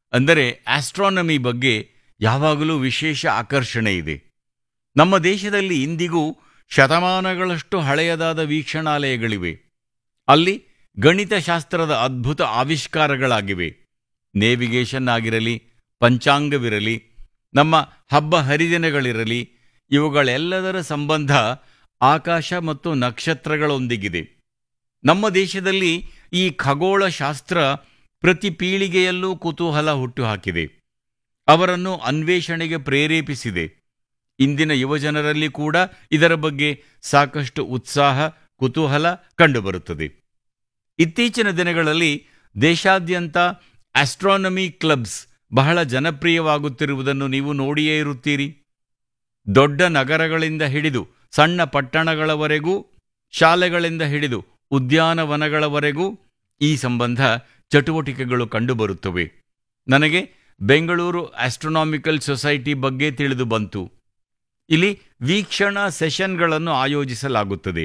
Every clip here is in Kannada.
ಅಂದರೆ ಆಸ್ಟ್ರಾನಮಿ ಬಗ್ಗೆ ಯಾವಾಗಲೂ ವಿಶೇಷ ಆಕರ್ಷಣೆ ಇದೆ ನಮ್ಮ ದೇಶದಲ್ಲಿ ಇಂದಿಗೂ ಶತಮಾನಗಳಷ್ಟು ಹಳೆಯದಾದ ವೀಕ್ಷಣಾಲಯಗಳಿವೆ ಅಲ್ಲಿ ಗಣಿತಶಾಸ್ತ್ರದ ಅದ್ಭುತ ಆವಿಷ್ಕಾರಗಳಾಗಿವೆ ನೇವಿಗೇಷನ್ ಆಗಿರಲಿ ಪಂಚಾಂಗವಿರಲಿ ನಮ್ಮ ಹಬ್ಬ ಹರಿದಿನಗಳಿರಲಿ ಇವುಗಳೆಲ್ಲದರ ಸಂಬಂಧ ಆಕಾಶ ಮತ್ತು ನಕ್ಷತ್ರಗಳೊಂದಿಗಿದೆ ನಮ್ಮ ದೇಶದಲ್ಲಿ ಈ ಖಗೋಳಶಾಸ್ತ್ರ ಪ್ರತಿ ಪೀಳಿಗೆಯಲ್ಲೂ ಕುತೂಹಲ ಹುಟ್ಟುಹಾಕಿದೆ ಅವರನ್ನು ಅನ್ವೇಷಣೆಗೆ ಪ್ರೇರೇಪಿಸಿದೆ ಇಂದಿನ ಯುವಜನರಲ್ಲಿ ಕೂಡ ಇದರ ಬಗ್ಗೆ ಸಾಕಷ್ಟು ಉತ್ಸಾಹ ಕುತೂಹಲ ಕಂಡುಬರುತ್ತದೆ ಇತ್ತೀಚಿನ ದಿನಗಳಲ್ಲಿ ದೇಶಾದ್ಯಂತ ಆಸ್ಟ್ರಾನಮಿ ಕ್ಲಬ್ಸ್ ಬಹಳ ಜನಪ್ರಿಯವಾಗುತ್ತಿರುವುದನ್ನು ನೀವು ನೋಡಿಯೇ ಇರುತ್ತೀರಿ ದೊಡ್ಡ ನಗರಗಳಿಂದ ಹಿಡಿದು ಸಣ್ಣ ಪಟ್ಟಣಗಳವರೆಗೂ ಶಾಲೆಗಳಿಂದ ಹಿಡಿದು ಉದ್ಯಾನವನಗಳವರೆಗೂ ಈ ಸಂಬಂಧ ಚಟುವಟಿಕೆಗಳು ಕಂಡುಬರುತ್ತವೆ ನನಗೆ ಬೆಂಗಳೂರು ಆಸ್ಟ್ರೋನಾಮಿಕಲ್ ಸೊಸೈಟಿ ಬಗ್ಗೆ ತಿಳಿದು ಬಂತು ಇಲ್ಲಿ ವೀಕ್ಷಣಾ ಸೆಷನ್ಗಳನ್ನು ಆಯೋಜಿಸಲಾಗುತ್ತದೆ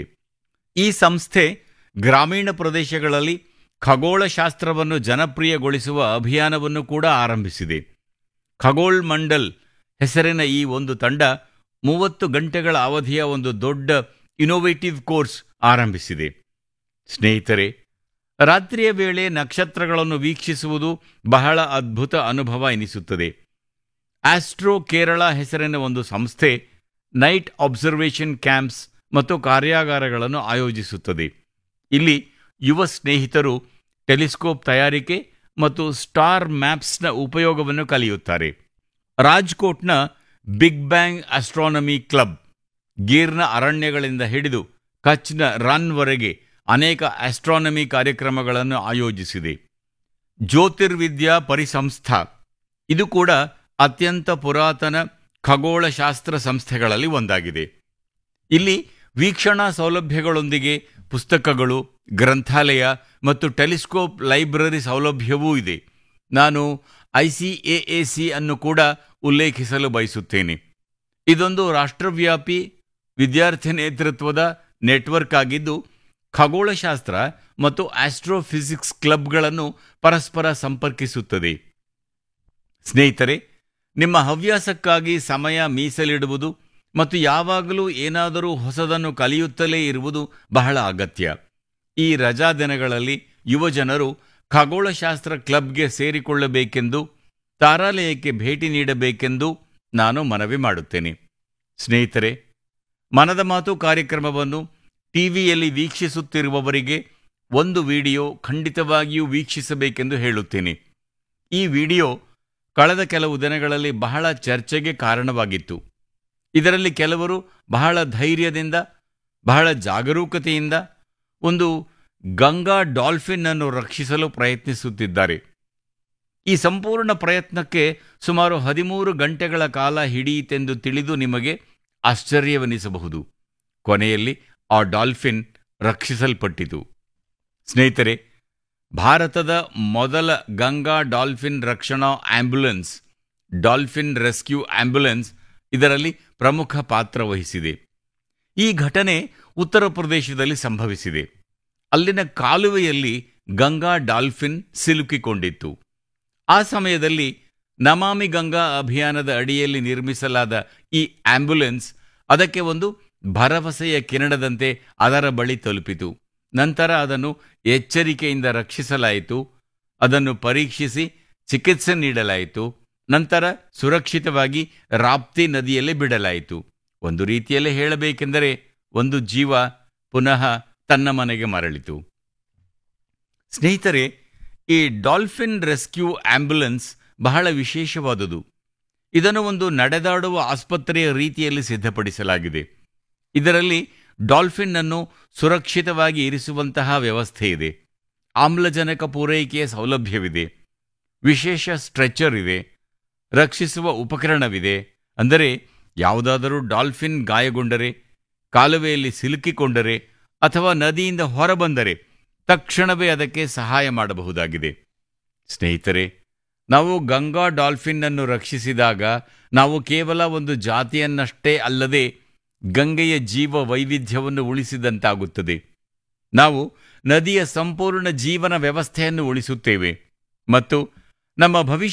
ಈ ಸಂಸ್ಥೆ ಗ್ರಾಮೀಣ ಪ್ರದೇಶಗಳಲ್ಲಿ ಖಗೋಳಶಾಸ್ತ್ರವನ್ನು ಜನಪ್ರಿಯಗೊಳಿಸುವ ಅಭಿಯಾನವನ್ನು ಕೂಡ ಆರಂಭಿಸಿದೆ ಖಗೋಳ್ ಮಂಡಲ್ ಹೆಸರಿನ ಈ ಒಂದು ತಂಡ ಮೂವತ್ತು ಗಂಟೆಗಳ ಅವಧಿಯ ಒಂದು ದೊಡ್ಡ ಇನೋವೇಟಿವ್ ಕೋರ್ಸ್ ಆರಂಭಿಸಿದೆ ಸ್ನೇಹಿತರೆ ರಾತ್ರಿಯ ವೇಳೆ ನಕ್ಷತ್ರಗಳನ್ನು ವೀಕ್ಷಿಸುವುದು ಬಹಳ ಅದ್ಭುತ ಅನುಭವ ಎನಿಸುತ್ತದೆ ಆಸ್ಟ್ರೋ ಕೇರಳ ಹೆಸರಿನ ಒಂದು ಸಂಸ್ಥೆ ನೈಟ್ ಅಬ್ಸರ್ವೇಷನ್ ಕ್ಯಾಂಪ್ಸ್ ಮತ್ತು ಕಾರ್ಯಾಗಾರಗಳನ್ನು ಆಯೋಜಿಸುತ್ತದೆ ಇಲ್ಲಿ ಯುವ ಸ್ನೇಹಿತರು ಟೆಲಿಸ್ಕೋಪ್ ತಯಾರಿಕೆ ಮತ್ತು ಸ್ಟಾರ್ ಮ್ಯಾಪ್ಸ್ನ ಉಪಯೋಗವನ್ನು ಕಲಿಯುತ್ತಾರೆ ರಾಜ್ಕೋಟ್ನ ಬಿಗ್ ಬ್ಯಾಂಗ್ ಆಸ್ಟ್ರಾನಮಿ ಕ್ಲಬ್ ಗೀರ್ನ ಅರಣ್ಯಗಳಿಂದ ಹಿಡಿದು ಕಚ್ನ ರನ್ವರೆಗೆ ಅನೇಕ ಆಸ್ಟ್ರಾನಮಿ ಕಾರ್ಯಕ್ರಮಗಳನ್ನು ಆಯೋಜಿಸಿದೆ ಜ್ಯೋತಿರ್ವಿದ್ಯಾ ಪರಿಸಂಸ್ಥಾ ಇದು ಕೂಡ ಅತ್ಯಂತ ಪುರಾತನ ಖಗೋಳಶಾಸ್ತ್ರ ಸಂಸ್ಥೆಗಳಲ್ಲಿ ಒಂದಾಗಿದೆ ಇಲ್ಲಿ ವೀಕ್ಷಣಾ ಸೌಲಭ್ಯಗಳೊಂದಿಗೆ ಪುಸ್ತಕಗಳು ಗ್ರಂಥಾಲಯ ಮತ್ತು ಟೆಲಿಸ್ಕೋಪ್ ಲೈಬ್ರರಿ ಸೌಲಭ್ಯವೂ ಇದೆ ನಾನು I C A A C ಅನ್ನು ಕೂಡ ಉಲ್ಲೇಖಿಸಲು ಬಯಸುತ್ತೇನೆ ಇದೊಂದು ರಾಷ್ಟ್ರವ್ಯಾಪಿ ವಿದ್ಯಾರ್ಥಿ ನೇತೃತ್ವದ ನೆಟ್ವರ್ಕ್ ಆಗಿದ್ದು ಖಗೋಳಶಾಸ್ತ್ರ ಮತ್ತು ಆಸ್ಟ್ರೋಫಿಸಿಕ್ಸ್ ಕ್ಲಬ್ಗಳನ್ನು ಪರಸ್ಪರ ಸಂಪರ್ಕಿಸುತ್ತದೆ ಸ್ನೇಹಿತರೆ ನಿಮ್ಮ ಹವ್ಯಾಸಕ್ಕಾಗಿ ಸಮಯ ಮೀಸಲಿಡುವುದು ಮತ್ತು ಯಾವಾಗಲೂ ಏನಾದರೂ ಹೊಸದನ್ನು ಕಲಿಯುತ್ತಲೇ ಇರುವುದು ಬಹಳ ಅಗತ್ಯ ಈ ರಜಾ ದಿನಗಳಲ್ಲಿ ಯುವಜನರು ಖಗೋಳಶಾಸ್ತ್ರ ಕ್ಲಬ್ಗೆ ಸೇರಿಕೊಳ್ಳಬೇಕೆಂದು ತಾರಾಲಯಕ್ಕೆ ಭೇಟಿ ನೀಡಬೇಕೆಂದು ನಾನು ಮನವಿ ಮಾಡುತ್ತೇನೆ ಸ್ನೇಹಿತರೆ ಮನದ ಮಾತು ಕಾರ್ಯಕ್ರಮವನ್ನು ಟಿವಿಯಲ್ಲಿ ವೀಕ್ಷಿಸುತ್ತಿರುವವರಿಗೆ ಒಂದು ವಿಡಿಯೋ ಖಂಡಿತವಾಗಿಯೂ ವೀಕ್ಷಿಸಬೇಕೆಂದು ಹೇಳುತ್ತೇನೆ ಈ ವಿಡಿಯೋ ಕಳೆದ ಕೆಲವು ದಿನಗಳಲ್ಲಿ ಬಹಳ ಚರ್ಚೆಗೆ ಕಾರಣವಾಗಿತ್ತು ಇದರಲ್ಲಿ ಕೆಲವರು ಬಹಳ ಧೈರ್ಯದಿಂದ ಬಹಳ ಜಾಗರೂಕತೆಯಿಂದ ಒಂದು ಗಂಗಾ ಡಾಲ್ಫಿನ್ ಅನ್ನು ರಕ್ಷಿಸಲು ಪ್ರಯತ್ನಿಸುತ್ತಿದ್ದಾರೆ ಈ ಸಂಪೂರ್ಣ ಪ್ರಯತ್ನಕ್ಕೆ ಸುಮಾರು ಹದಿಮೂರು ಗಂಟೆಗಳ ಕಾಲ ಹಿಡಿಯಿತೆಂದು ತಿಳಿದು ನಿಮಗೆ ಆಶ್ಚರ್ಯವೆನಿಸಬಹುದು ಕೊನೆಯಲ್ಲಿ ಆ ಡಾಲ್ಫಿನ್ ರಕ್ಷಿಸಲ್ಪಟ್ಟಿತು ಸ್ನೇಹಿತರೆ ಭಾರತದ ಮೊದಲ ಗಂಗಾ ಡಾಲ್ಫಿನ್ ರಕ್ಷಣಾ ಆಂಬ್ಯುಲೆನ್ಸ್ ಡಾಲ್ಫಿನ್ ರೆಸ್ಕ್ಯೂ ಆಂಬ್ಯುಲೆನ್ಸ್ ಇದರಲ್ಲಿ ಪ್ರಮುಖ ಪಾತ್ರ ವಹಿಸಿದೆ ಈ ಘಟನೆ ಉತ್ತರ ಪ್ರದೇಶದಲ್ಲಿ ಸಂಭವಿಸಿದೆ ಅಲ್ಲಿನ ಕಾಲುವೆಯಲ್ಲಿ ಗಂಗಾ ಡಾಲ್ಫಿನ್ ಸಿಲುಕಿಕೊಂಡಿತ್ತು ಆ ಸಮಯದಲ್ಲಿ ನಮಾಮಿ ಗಂಗಾ ಅಭಿಯಾನದ ಅಡಿಯಲ್ಲಿ ನಿರ್ಮಿಸಲಾದ ಈ ಆಂಬ್ಯುಲೆನ್ಸ್ ಅದಕ್ಕೆ ಒಂದು ಭರವಸೆಯ ಕಿರಣದಂತೆ ಅದರ ಬಳಿ ತಲುಪಿತು ನಂತರ ಅದನ್ನು ಎಚ್ಚರಿಕೆಯಿಂದ ರಕ್ಷಿಸಲಾಯಿತು ಅದನ್ನು ಪರೀಕ್ಷಿಸಿ ಚಿಕಿತ್ಸೆ ನೀಡಲಾಯಿತು ನಂತರ ಸುರಕ್ಷಿತವಾಗಿ ರಾಪ್ತಿ ನದಿಯಲ್ಲಿ ಬಿಡಲಾಯಿತು ಒಂದು ರೀತಿಯಲ್ಲಿ ಹೇಳಬೇಕೆಂದರೆ ಒಂದು ಜೀವ ಪುನಃ ತನ್ನ ಮನೆಗೆ ಮರಳಿತು ಸ್ನೇಹಿತರೆ ಈ ಡಾಲ್ಫಿನ್ ರೆಸ್ಕ್ಯೂ ಆಂಬ್ಯುಲೆನ್ಸ್ ಬಹಳ ವಿಶೇಷವಾದುದು ಇದನ್ನು ಒಂದು ನಡೆದಾಡುವ ಆಸ್ಪತ್ರೆಯ ರೀತಿಯಲ್ಲಿ ಸಿದ್ಧಪಡಿಸಲಾಗಿದೆ ಇದರಲ್ಲಿ ಡಾಲ್ಫಿನ್ ಅನ್ನು ಸುರಕ್ಷಿತವಾಗಿ ಇರಿಸುವಂತಹ ವ್ಯವಸ್ಥೆ ಇದೆ ಆಮ್ಲಜನಕ ಪೂರೈಕೆಯ ಸೌಲಭ್ಯವಿದೆ ವಿಶೇಷ ಸ್ಟ್ರೆಚರ್ ಇದೆ ರಕ್ಷಿಸುವ ಉಪಕರಣವಿದೆ ಅಂದರೆ ಯಾವುದಾದರೂ ಡಾಲ್ಫಿನ್ ಗಾಯಗೊಂಡರೆ ಕಾಲುವೆಯಲ್ಲಿ ಸಿಲುಕಿಕೊಂಡರೆ ಅಥವಾ ನದಿಯಿಂದ ಹೊರಬಂದರೆ ತಕ್ಷಣವೇ ಅದಕ್ಕೆ ಸಹಾಯ ಮಾಡಬಹುದಾಗಿದೆ ಸ್ನೇಹಿತರೆ ನಾವು ಗಂಗಾ ಡಾಲ್ಫಿನ್ ಅನ್ನು ರಕ್ಷಿಸಿದಾಗ ನಾವು ಕೇವಲ ಒಂದು ಜಾತಿಯನ್ನಷ್ಟೇ ಅಲ್ಲದೆ ಗಂಗೆಯ ಜೀವ ವೈವಿಧ್ಯವನ್ನು ಉಳಿಸಿದಂತಾಗುತ್ತದೆ ನಾವು ನದಿಯ ಸಂಪೂರ್ಣ ಜೀವನ ವ್ಯವಸ್ಥೆಯನ್ನು ಉಳಿಸುತ್ತೇವೆ ಮತ್ತು ನಮ್ಮ ಭವಿಷ್ಯ